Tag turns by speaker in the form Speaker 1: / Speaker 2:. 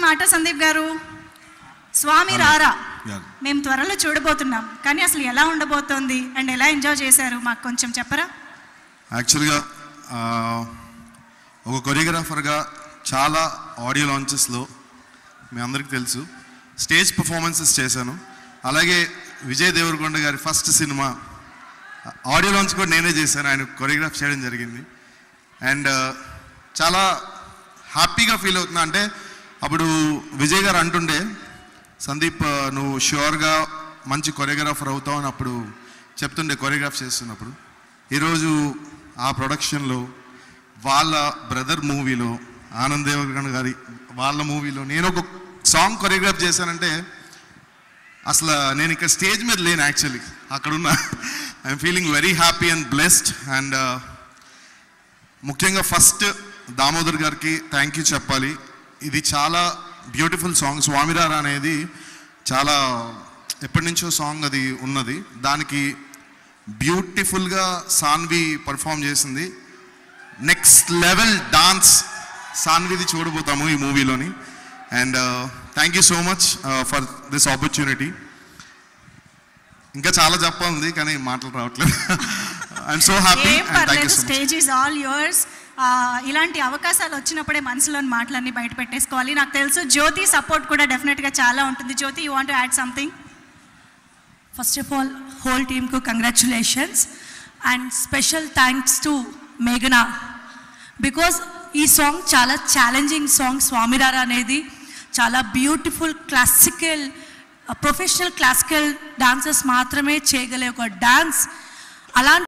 Speaker 1: మాట సందీప్ గారు స్వామి రారా
Speaker 2: Yeah.
Speaker 1: మేము త్వరలో చూడబోతున్నాం కానీ అసలు ఎలా ఉండబోతోంది అండ్ ఎలా ఎంజాయ్ చేశారు మాకు కొంచెం చెప్పరా
Speaker 2: యాక్చువల్గా ఆ, ఒక కొరియోగ్రాఫర్గా చాలా ఆడియో లాంచెస్లో మీ అందరికీ తెలుసు స్టేజ్ పర్ఫార్మెన్సెస్ చేశాను అలాగే విజయ్ దేవరకొండ గారి ఫస్ట్ సినిమా ఆడియో లాంచ్ కూడా నేనే చేశాను ఆయన కొరియోగ్రాఫ్ చేయడం జరిగింది అండ్ చాలా హ్యాపీగా ఫీల్ అవుతున్నా అంటే అప్పుడు విజయ్ గారు అంటుండే సందీప్ ఆ, నువ్వు ష్యూర్గా మంచి కొరియోగ్రాఫర్ అవుతావు అని అప్పుడు చెప్తుండే కొరియోగ్రాఫ్ చేస్తున్నప్పుడు ఈరోజు ఆ ప్రొడక్షన్లో వాళ్ళ బ్రదర్ మూవీలో ఆనంద్ దేవగన్ గారి వాళ్ళ మూవీలో నేను ఒక సాంగ్ కొరియోగ్రాఫ్ చేశానంటే అసలు నేను ఇక్కడ స్టేజ్ మీద లేను యాక్చువల్లీ అక్కడున్న I'm feeling very happy and blessed and ముఖ్యంగా ఫస్ట్ దామోదర్ గారికి థ్యాంక్ యూ చెప్పాలి ఇది చాలా బ్యూటిఫుల్ సాంగ్ స్వామిరార అనేది చాలా ఎప్పటి నుంచో సాంగ్ అది ఉన్నది దానికి బ్యూటిఫుల్గా సాన్వి పర్ఫామ్ చేసింది నెక్స్ట్ లెవెల్ డాన్స్ సాన్విది చూడబోతాము ఈ మూవీలోని and thank you so much for this opportunity ఇంకా చాలా చెప్పాలి కానీ మాటలు రావట్లేదు ఐఎమ్ సో హ్యాపీ
Speaker 1: ఏం
Speaker 2: అండ్ థ్యాంక్ యూ
Speaker 1: పర్లేదు
Speaker 2: so much
Speaker 1: stage is all yours ఇలాంటి అవకాశాలు వచ్చినప్పుడే మనసులోని మాటలన్నీ బయట పెట్టేసుకోవాలి నాకు తెలుసు జ్యోతి సపోర్ట్ కూడా డెఫినెట్గా చాలా ఉంటుంది Jyothi you want add something
Speaker 3: first of all whole టీమ్కు congratulations and special thanks to మేఘనా బికాజ్ ఈ సాంగ్ చాలా ఛాలెంజింగ్ సాంగ్ స్వామిరారా అనేది చాలా beautiful classical professional classical dancers మాత్రమే చేయగలే ఒక డాన్స్ అలాంటి